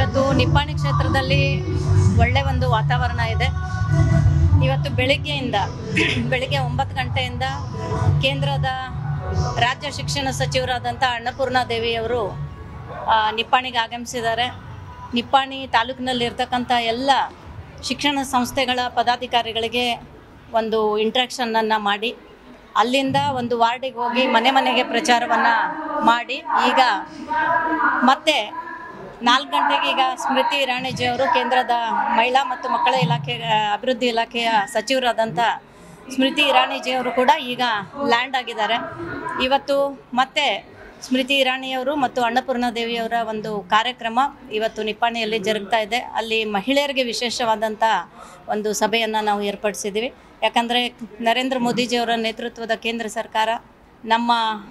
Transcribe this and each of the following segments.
ಇವತ್ತು ನಿಪ್ಪಾಣಿ ಕ್ಷೇತ್ರದಲ್ಲಿ ಒಳ್ಳೆ ಒಂದು ವಾತಾವರಣ ಇದೆ ಇವತ್ತು ಬೆಳಿಗ್ಗೆಯಿಂದ ಬೆಳಿಗ್ಗೆ ಒಂಬತ್ತು ಗಂಟೆಯಿಂದ ಕೇಂದ್ರದ ರಾಜ್ಯ ಶಿಕ್ಷಣ ಸಚಿವರಾದಂಥ ಅನ್ನಪೂರ್ಣ ದೇವಿಯವರು ಆ, ನಿಪ್ಪಾಣಿಗೆ ಆಗಮಿಸಿದ್ದಾರೆ ನಿಪ್ಪಾಣಿ ತಾಲೂಕಿನಲ್ಲಿರ್ತಕ್ಕಂಥ ಎಲ್ಲ ಶಿಕ್ಷಣ ಸಂಸ್ಥೆಗಳ ಪದಾಧಿಕಾರಿಗಳಿಗೆ ಒಂದು ಇಂಟ್ರಾಕ್ಷನನ್ನು ಮಾಡಿ ಅಲ್ಲಿಂದ ಒಂದು ವಾರ್ಡಿಗೆ ಹೋಗಿ ಮನೆ ಮನೆಗೆ ಪ್ರಚಾರವನ್ನು ಮಾಡಿ ಈಗ ಮತ್ತೆ ನಾಲ್ಕು ಗಂಟೆಗೆ ಈಗ ಸ್ಮೃತಿ ಇರಾಣಿಜಿ ಅವರು ಕೇಂದ್ರದ ಮಹಿಳಾ ಮತ್ತು ಮಕ್ಕಳ ಇಲಾಖೆ ಆ, ಅಭಿವೃದ್ಧಿ ಇಲಾಖೆಯ ಸಚಿವರಾದಂಥ ಸ್ಮೃತಿ ಇರಾಣಿಜಿ ಅವರು ಕೂಡ ಈಗ ಲ್ಯಾಂಡ್ ಆಗಿದ್ದಾರೆ ಇವತ್ತು ಮತ್ತೆ ಸ್ಮೃತಿ ಇರಾಣಿಯವರು ಮತ್ತು ಅನ್ನಪೂರ್ಣ ದೇವಿಯವರ ಒಂದು ಕಾರ್ಯಕ್ರಮ ಇವತ್ತು ನಿಪ್ಪಾಣಿಯಲ್ಲಿ ಜರುಗ್ತಾ ಇದೆ ಅಲ್ಲಿ ಮಹಿಳೆಯರಿಗೆ ವಿಶೇಷವಾದಂಥ ಒಂದು ಸಭೆಯನ್ನು ನಾವು ಏರ್ಪಡಿಸಿದ್ದೀವಿ ಯಾಕಂದರೆ ನರೇಂದ್ರ ಮೋದಿಜಿಯವರ ನೇತೃತ್ವದ ಕೇಂದ್ರ ಸರ್ಕಾರ ನಮ್ಮ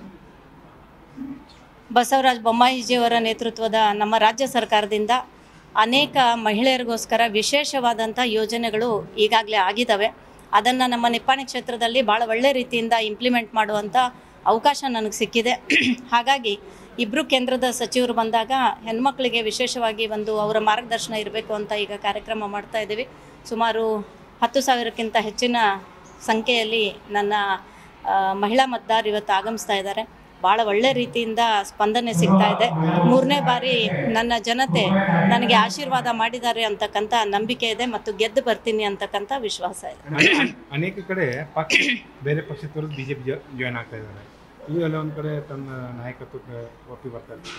ಬಸವರಾಜ ಬೊಮ್ಮಾಯಿಜಿಯವರ ನೇತೃತ್ವದ ನಮ್ಮ ರಾಜ್ಯ ಸರ್ಕಾರದಿಂದ ಅನೇಕ ಮಹಿಳೆಯರಿಗೋಸ್ಕರ ವಿಶೇಷವಾದಂಥ ಯೋಜನೆಗಳು ಈಗಾಗಲೇ ಆಗಿದ್ದಾವೆ ಅದನ್ನು ನಮ್ಮ ನಿಪ್ಪಾಣಿ ಕ್ಷೇತ್ರದಲ್ಲಿ ಭಾಳ ಒಳ್ಳೆ ರೀತಿಯಿಂದ ಇಂಪ್ಲಿಮೆಂಟ್ ಮಾಡುವಂಥ ಅವಕಾಶ ನನಗೆ ಸಿಕ್ಕಿದೆ ಹಾಗಾಗಿ ಇಬ್ಬರು ಕೇಂದ್ರದ ಸಚಿವರು ಬಂದಾಗ ಹೆಣ್ಮಕ್ಳಿಗೆ ವಿಶೇಷವಾಗಿ ಒಂದು ಅವರ ಮಾರ್ಗದರ್ಶನ ಇರಬೇಕು ಅಂತ ಈಗ ಕಾರ್ಯಕ್ರಮ ಮಾಡ್ತಾ ಇದ್ದೀವಿ ಸುಮಾರು ಹತ್ತು ಸಾವಿರಕ್ಕಿಂತ ಹೆಚ್ಚಿನ ಸಂಖ್ಯೆಯಲ್ಲಿ ನನ್ನ ಆ, ಮಹಿಳಾ ಮತದಾರರು ಇವತ್ತು ಆಗಮಿಸ್ತಾ ಇದ್ದಾರೆ ಭಾಳ ಒಳ್ಳೆ ರೀತಿಯಿಂದ ಸ್ಪಂದನೆ ಸಿಗ್ತಾ ಇದೆ ಮೂರನೇ ಬಾರಿ ನನ್ನ ಜನತೆ ನನಗೆ ಆಶೀರ್ವಾದ ಮಾಡಿದ್ದಾರೆ ಅಂತಕ್ಕಂಥ ನಂಬಿಕೆ ಇದೆ ಮತ್ತು ಗೆದ್ದು ಬರ್ತೀನಿ ಅಂತಕ್ಕಂಥ ವಿಶ್ವಾಸ ಇದೆ ಅನೆ- ಅನೇಕ ಕಡೆ ಪಕ್ಷ ಬೇರೆ ಪಕ್ಷ ತೊರೆದು ಬಿಜೆಪಿ ಜಾಯ್ನ್ ಆಗ್ತಾ ಇದ್ದಾರೆ ಇದು ಎಲ್ಲ ಒಂದು ಕಡೆ ತನ್ನ ನಾಯಕತ್ವಕ್ಕೆ ಒಪ್ಪಿ ಬರ್ತಾ ಇದ್ದಾರೆ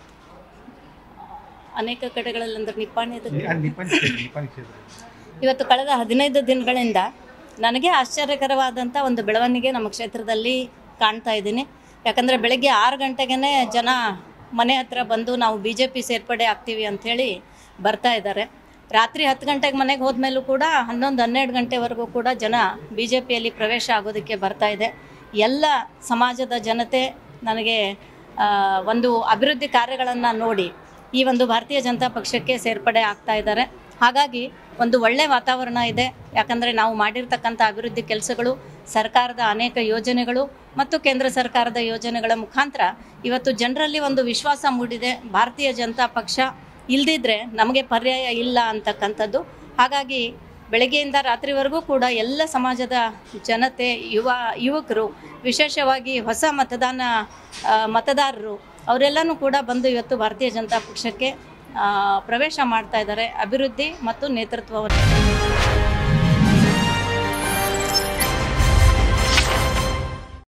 ಅನೇಕ ಕಡೆಗಳಲ್ಲಿ ಅಂದ್ರೆ ನಿಪ್ಪಾಣಿದ ನಿ- ಅಲ್ಲಿ ನಿಪ್ಪಾಣಿ ಕ್ಷೇತ್ರ ನಿಪ್ಪಾಣಿ ಕ್ಷೇತ್ರ ಇವತ್ತು ಕಳೆದ ಹದಿನೈದು ದಿನಗಳಿಂದ ನನಗೆ ಆಶ್ಚರ್ಯಕರವಾದಂಥ ಒಂದು ಬೆಳವಣಿಗೆ ನಮ್ಮ ಕ್ಷೇತ್ರದಲ್ಲಿ ಕಾಣ್ತಾ ಇದ್ದೀನಿ ಯಾಕಂದರೆ ಬೆಳಗ್ಗೆ ಆರು ಗಂಟೆಗೇ ಜನ ಮನೆ ಹತ್ರ ಬಂದು ನಾವು ಬಿ ಜೆ ಪಿ ಸೇರ್ಪಡೆ ಆಗ್ತೀವಿ ಅಂಥೇಳಿ ಬರ್ತಾ ಇದ್ದಾರೆ ರಾತ್ರಿ ಹತ್ತು ಗಂಟೆಗೆ ಮನೆಗೆ ಹೋದ್ಮೇಲೂ ಕೂಡ ಹನ್ನೊಂದು ಹನ್ನೆರಡು ಗಂಟೆವರೆಗೂ ಕೂಡ ಜನ ಬಿ ಜೆ ಪಿಯಲ್ಲಿ ಪ್ರವೇಶ ಆಗೋದಕ್ಕೆ ಬರ್ತಾ ಇದೆ ಎಲ್ಲ ಸಮಾಜದ ಜನತೆ ನನಗೆ ಆ, ಒಂದು ಅಭಿವೃದ್ಧಿ ಕಾರ್ಯಗಳನ್ನು ನೋಡಿ ಈ ಒಂದು ಭಾರತೀಯ ಜನತಾ ಪಕ್ಷಕ್ಕೆ ಸೇರ್ಪಡೆ ಆಗ್ತಾ ಇದ್ದಾರೆ ಹಾಗಾಗಿ ಒಂದು ಒಳ್ಳೆ ವಾತಾವರಣ ಇದೆ ಯಾಕಂದರೆ ನಾವು ಮಾಡಿರ್ತಕ್ಕಂಥ ಅಭಿವೃದ್ಧಿ ಕೆಲಸಗಳು ಸರ್ಕಾರದ ಅನೇಕ ಯೋಜನೆಗಳು ಮತ್ತು ಕೇಂದ್ರ ಸರ್ಕಾರದ ಯೋಜನೆಗಳ ಮುಖಾಂತರ ಇವತ್ತು ಜನರಲ್ಲಿ ಒಂದು ವಿಶ್ವಾಸ ಮೂಡಿದೆ ಭಾರತೀಯ ಜನತಾ ಪಕ್ಷ ಇಲ್ದಿದ್ರೆ ನಮಗೆ ಪರ್ಯಾಯ ಇಲ್ಲ ಅಂತಕ್ಕಂಥದ್ದು ಹಾಗಾಗಿ ಬೆಳಗ್ಗೆಯಿಂದ ರಾತ್ರಿವರೆಗೂ ಕೂಡ ಎಲ್ಲ ಸಮಾಜದ ಜನತೆ ಯುವ ಯುವಕರು ವಿಶೇಷವಾಗಿ ಹೊಸ ಮತದಾನ ಆ, ಮತದಾರರು ಅವರೆಲ್ಲನೂ ಕೂಡ ಬಂದು ಇವತ್ತು ಭಾರತೀಯ ಜನತಾ ಪಕ್ಷಕ್ಕೆ ಆ, ಪ್ರವೇಶ ಮಾಡ್ತಾ ಇದ್ದಾರೆ ಅಭಿವೃದ್ಧಿ ಮತ್ತು ನೇತೃತ್ವವನ್ನು